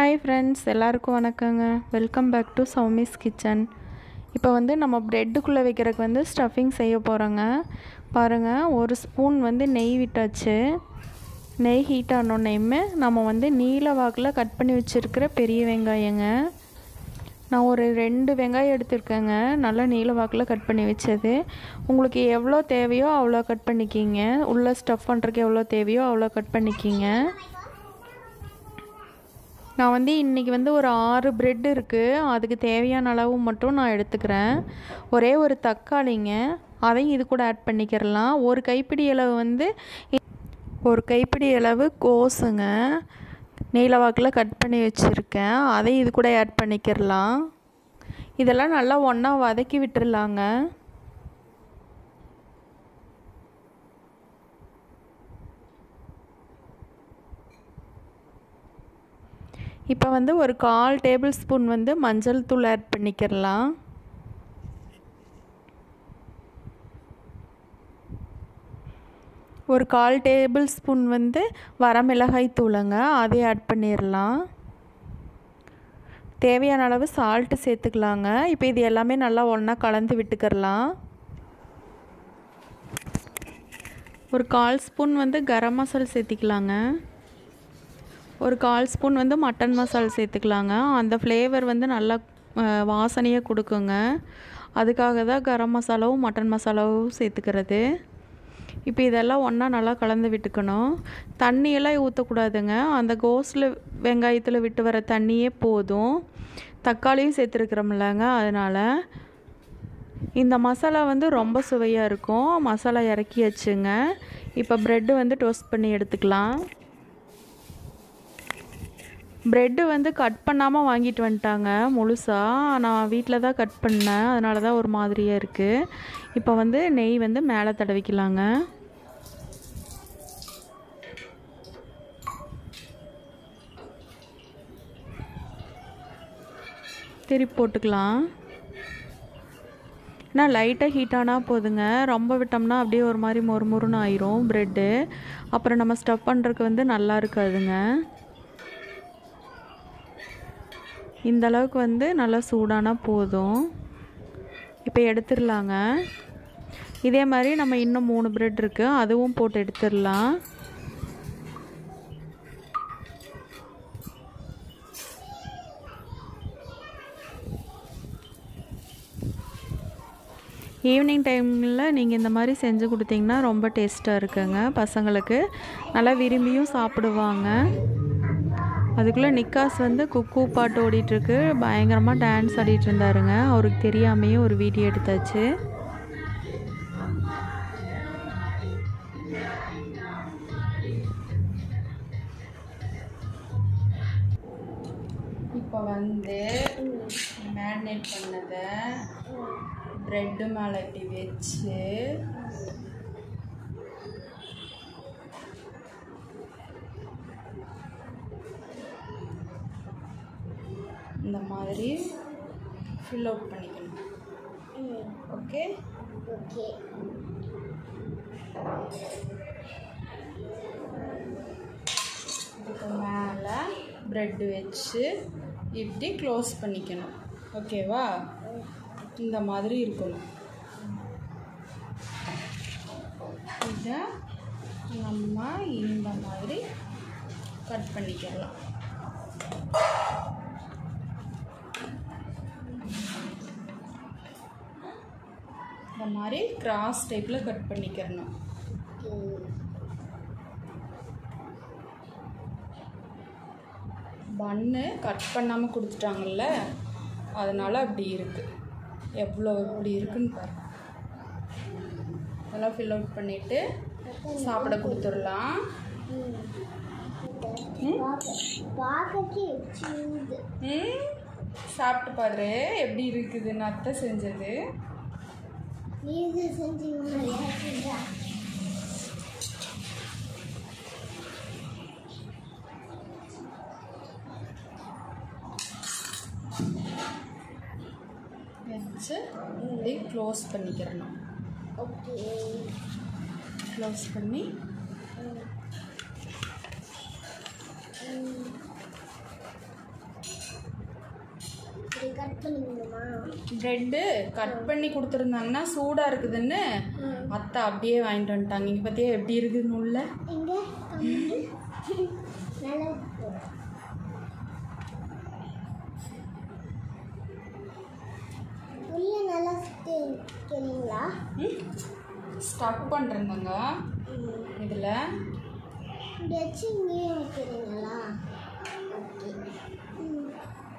Hi friends எல்லாருக்கும் வணக்கங்க welcome back to Soumi's kitchen இப்போ வந்து நம்ம ப்ரெட்டுக்குள்ளே வைக்கிறதுக்கு வந்து ஸ்டஃபிங் செய்ய போகிறோங்க பாருங்கள் ஒரு ஸ்பூன் வந்து நெய் விட்டாச்சு நெய் ஹீட் ஆனோடனேயுமே நம்ம வந்து நீல வாக்கில் கட் பண்ணி வச்சுருக்கிற பெரிய வெங்காயங்க நான் ஒரு ரெண்டு வெங்காயம் எடுத்திருக்கேங்க நல்லா நீல வாக்கில் கட் பண்ணி வச்சது உங்களுக்கு எவ்வளோ தேவையோ அவ்வளோ கட் பண்ணிக்கிங்க உள்ளே ஸ்டஃப் பண்ணுறதுக்கு எவ்வளோ தேவையோ அவ்வளோ கட் பண்ணிக்கிங்க நான் வந்து இன்றைக்கி வந்து ஒரு ஆறு ப்ரெட் இருக்குது அதுக்கு தேவையான அளவு மட்டும் நான் எடுத்துக்கிறேன் ஒரே ஒரு தக்காளிங்க அதையும் இது கூட ஆட் பண்ணிக்கிறலாம் ஒரு கைப்பிடி அளவு வந்து ஒரு கைப்பிடி அளவு கோஸுங்க நீலவாக்கில் கட் பண்ணி வச்சுருக்கேன் அதையும் இது கூட ஆட் பண்ணிக்கிறலாம் இதெல்லாம் நல்லா ஒன்றா வதக்கி விட்டுறலாங்க இப்போ வந்து ஒரு கால் டேபிள் ஸ்பூன் வந்து மஞ்சள் தூள் ஆட் பண்ணிக்கிறலாம் ஒரு கால் டேபிள் ஸ்பூன் வந்து வரமிளகாய் தூளுங்க அதையும் ஆட் பண்ணிடலாம் தேவையான அளவு சால்ட்டு சேர்த்துக்கலாங்க இப்போ இது எல்லாமே நல்லா ஒன்றா கலந்து விட்டுக்கிறலாம் ஒரு கால் ஸ்பூன் வந்து கரம் மசால் சேர்த்திக்கலாங்க ஒரு கால் ஸ்பூன் வந்து மட்டன் மசால் சேர்த்துக்கலாங்க அந்த ஃப்ளேவர் வந்து நல்லா வாசனையாக கொடுக்குங்க அதுக்காக தான் கரம் மசாலாவும் மட்டன் மசாலாவும் சேர்த்துக்கிறது இப்போ இதெல்லாம் ஒன்றா நல்லா கலந்து விட்டுக்கணும் தண்ணியெல்லாம் ஊற்றக்கூடாதுங்க அந்த கோஸில் வெங்காயத்தில் விட்டு வர தண்ணியே போதும் தக்காளியும் சேர்த்துருக்குறோம்லங்க அதனால் இந்த மசாலா வந்து ரொம்ப சுவையாக இருக்கும் மசாலா இறக்கியாச்சுங்க இப்போ ப்ரெட்டு வந்து டோஸ்ட் பண்ணி எடுத்துக்கலாம் ப்ரெட்டு வந்து கட் பண்ணாமல் வாங்கிட்டு வந்துட்டாங்க முழுசாக நான் வீட்டில் தான் கட் பண்ணேன் அதனால தான் ஒரு மாதிரியாக இருக்குது இப்போ வந்து நெய் வந்து மேலே தடவிக்கலாங்க திருப்பி போட்டுக்கலாம் ஏன்னா லைட்டாக ஹீட் ஆனால் போதுங்க ரொம்ப விட்டோம்னா அப்படியே ஒரு மாதிரி மொறு மொறுன்னு ஆயிரும் ப்ரெட்டு அப்புறம் நம்ம ஸ்டஃப் பண்ணுறதுக்கு வந்து நல்லா இருக்காதுங்க இந்த அளவுக்கு வந்து நல்லா சூடானா போதும் இப்போ எடுத்துடலாங்க இதே மாதிரி நம்ம இன்னும் மூணு ப்ரெட் இருக்குது அதுவும் போட்டு எடுத்துடலாம் ஈவினிங் டைமில் நீங்கள் இந்த மாதிரி செஞ்சு கொடுத்தீங்கன்னா ரொம்ப டேஸ்ட்டாக இருக்குங்க பசங்களுக்கு நல்லா விரும்பியும் சாப்பிடுவாங்க அதுக்குள்ளே நிக்காஸ் வந்து குக்கு பாட்டு ஓடிட்டுருக்கு பயங்கரமாக டான்ஸ் ஆடிட்டு இருந்தாருங்க அவருக்கு தெரியாமையே ஒரு வீடியோ எடுத்தாச்சு இப்போ வந்து மேரினேட் பண்ணதை ப்ரெட்டு மேலே இப்படி வச்சு இந்த மாதிரி ஃபில் அவுட் பண்ணிக்கணும் ஓகே ஓகே இதுக்கு மேலே ப்ரெட்டு வச்சு இப்படி க்ளோஸ் பண்ணிக்கணும் ஓகேவா இந்த மாதிரி இருக்கணும் இதை நம்ம இந்த மாதிரி கட் பண்ணிக்கலாம் இந்த மாதிரி கிராஸ் டைப்பில் கட் பண்ணிக்கிறணும் பன்னு கட் பண்ணாமல் கொடுத்துட்டாங்கல்ல அதனால் அப்படி இருக்குது எவ்வளோ இப்படி இருக்குன்னு பாரு அதெல்லாம் ஃபில் அவுட் பண்ணிவிட்டு சாப்பிட கொடுத்துடலாம் பார்க்கறதுக்கு சின்னது ம் சாப்பிட்டு பாரு எப்படி இருக்குதுன்னு அத்தை செஞ்சது இது செஞ்சீங்கன்னா யாருக்குதா வச்சு இப்படி க்ளோஸ் பண்ணிக்கிறணும் ஓகே க்ளோஸ் பண்ணி இப்படி கட் பண்ணிக்கணுமா ப்ரெட்டு கட் பண்ணி கொடுத்துருந்தாங்கன்னா சூடாக இருக்குதுன்னு அத்தை அப்படியே வாங்கிட்டு வந்துட்டாங்க இங்கே பார்த்தியா எப்படி இருக்குதுன்னு உள்ள இங்கே நல்லா இருக்கு. உள்ள நல்லா சுற்றிக்கிறீங்களா ஸ்டஃப் பண்ணுறேங்க இதில் இப்படி வச்சு இங்கேயும் வைக்கிறீங்களா ஓகே ம்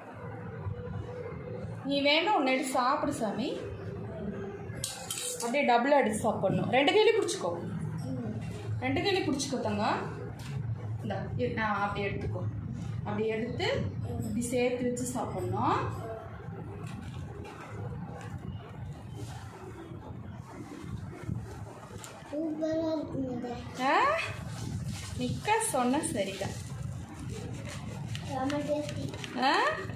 நீ வேணும் ஒன்று எடுத்து சாப்பிடு சாமி அப்படியே டபுளாக எடுத்து சாப்பிடணும் ரெண்டு கையிலையும் பிடிச்சிக்கோ ம் ரெண்டு கையிலையும் பிடிச்சிக்கோ தங்க இந்த இரு, நான் அப்படியே எடுத்துக்கோ அப்படி எடுத்து இப்படி சேர்த்து வச்சு சாப்பிட்ணும் சூப்பராக இருக்குங்க ஆ நிற்க சொன்ன சரிதான் ரொம்ப டேஸ்டி ஆ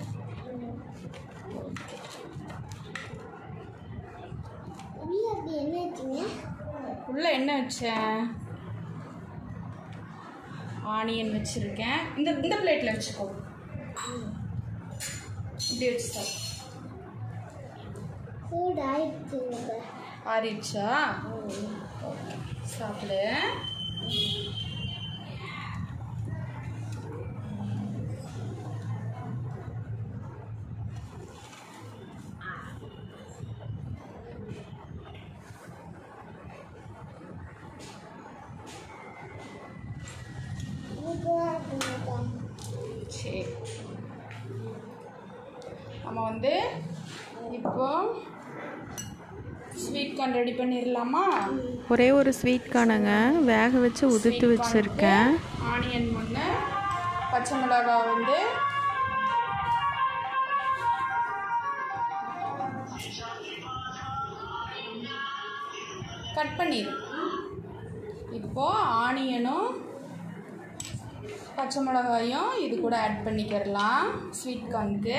உள்ள அப்படி என்ன வச்சுங்க உள்ள என்ன வச்சேன் ஆனியன் வச்சுருக்கேன் இந்த இந்த பிளேட்டில் வச்சுக்கோ இப்படி வச்சு சாப்பிடு சூடு ஆயிடுச்சுங்க ஆறிடுச்சா சாப்பிடு சூப்பராக இருக்குங்க சரி நம்ம வந்து இப்போ ஸ்வீட் கார்ன் ரெடி பண்ணிடலாமா ஒரே ஒரு ஸ்வீட் கார்னுங்க வேக வச்சு உதுத்து வச்சுருக்கேன் ஆனியன் ஒன்று பச்சை மிளகாய் வந்து கட் பண்ணிடு இப்போ ஆனியனும் பச்சை மிளகாயும் இது கூட ஆட் பண்ணிக்கிறலாம் ஸ்வீட் கார்னுக்கு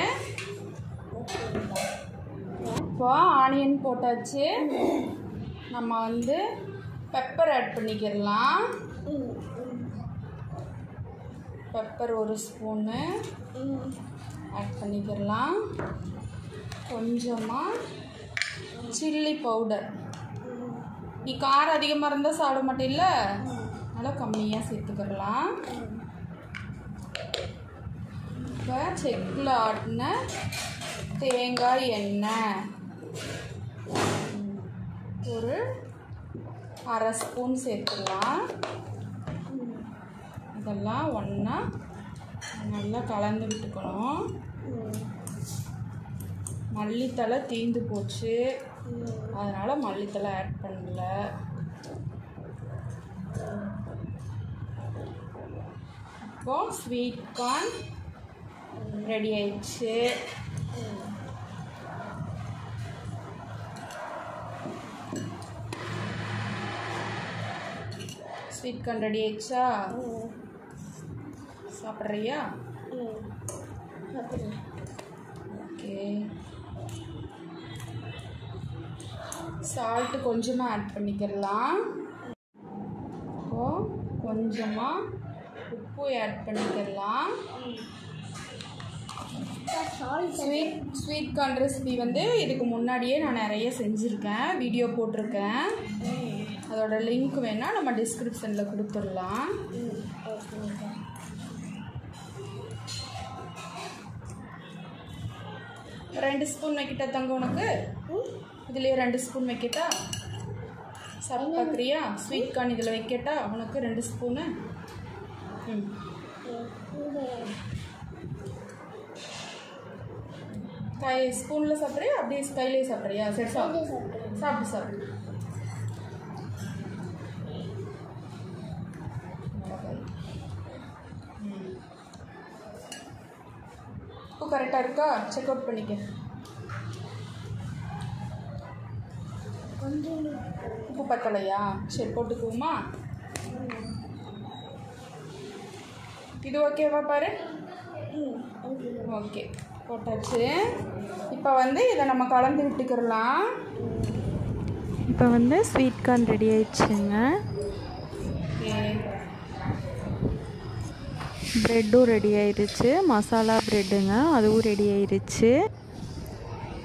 இப்போ ஆனியன் போட்டாச்சு நம்ம வந்து பெப்பர் ஆட் பண்ணிக்கிறலாம் ம் ம் பெப்பர் ஒரு ஸ்பூனு ம் ஆட் பண்ணிக்கிறலாம் கொஞ்சமாக சில்லி பவுடர் நீ காரம் அதிகமாக இருந்தால் சாப்பிட மாட்டேல்ல அதனால கம்மியாக சேர்த்துக்கிறலாம் இப்போ செக்கில் ஆட்டின தேங்காய் எண்ணெய் ஒரு அரை ஸ்பூன் சேர்த்துக்கலாம் இதெல்லாம் ஒன்றா நல்லா கலந்து விட்டுக்கணும் மல்லித்தலை தீந்து போச்சு அதனால் மல்லித்தலை ஆட் பண்ணல இப்போ ஸ்வீட் கார்ன் ரெடி ஆயிடுச்சு ஸ்வீட் கார்ன் ரெடி ஆயிடுச்சா சாப்பிட்றியா ம் சாப்பிடுங்க ஓகே சால்ட்டு கொஞ்சமாக ஆட் பண்ணிக்கிறலாம் இப்போ கொஞ்சமாக உப்பு ஆட் பண்ணிக்கிறலாம் salt sweet sweet corn recipe வந்து இதுக்கு முன்னாடியே நான் நிறைய செஞ்சுருக்கேன் வீடியோ போட்டிருக்கேன் அதோட லிங்க் வேணால் நம்ம டிஸ்கிரிப்ஷனில் கொடுத்துடலாம் ம் ஓகேங்க ரெண்டு ஸ்பூன் வைக்கிட்டா தங்க உனக்கு இதுலேயே ரெண்டு ஸ்பூன் வைக்கட்டா சாப்பிட்டு பார்க்குறியா ஸ்வீட் கார்ன் இதில் வைக்கட்டா உனக்கு ரெண்டு ஸ்பூனு ம் கை ஸ்பூனில் சாப்பிட்றியா அப்படியே கையிலே சாப்பிட்றியா சரி சாப்பிடு சாப்பிடு சாப்பிடு மிளகாய். ம். உப்பு கரெக்டாக இருக்கா செக் அவுட் பண்ணிக்க கொஞ்சம் உப்பு பத்தலையா சரி போட்டுக்குவோமா இது ஓகேவா பாரு ம் ஓகே ஓகே போட்டாச்சு இப்போ வந்து இதை நம்ம கலந்து விட்டுக்கிறலாம் இப்போ வந்து ஸ்வீட் கார்ன் ரெடி ஆயிடுச்சுங்க ஓகே ப்ரெட்டும் ரெடி ஆயிடுச்சு மசாலா ப்ரெட்டுங்க அதுவும் ரெடி ஆயிடுச்சு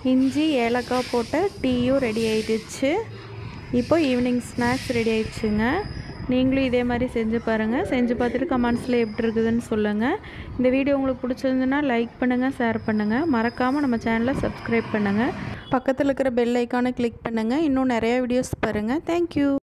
இஞ்சி ஏலக்காய் போட்ட டீயும் ரெடி ஆயிடுச்சு இப்போ ஈவினிங் ஸ்நாக்ஸ் ரெடி ஆயிடுச்சுங்க நீங்களும் இதே மாதிரி செஞ்சு பாருங்கள் செஞ்சு பார்த்துட்டு கமெண்ட்ஸில் எப்படி இருக்குதுன்னு சொல்லுங்கள் இந்த வீடியோ உங்களுக்கு பிடிச்சிருந்துன்னா லைக் பண்ணுங்கள் ஷேர் பண்ணுங்கள் மறக்காமல் நம்ம சேனலை சப்ஸ்கிரைப் பண்ணுங்கள் பக்கத்தில் இருக்கிற பெல் ஐக்கானை கிளிக் பண்ணுங்கள் இன்னும் நிறைய வீடியோஸ் பாருங்கள் தேங்க்யூ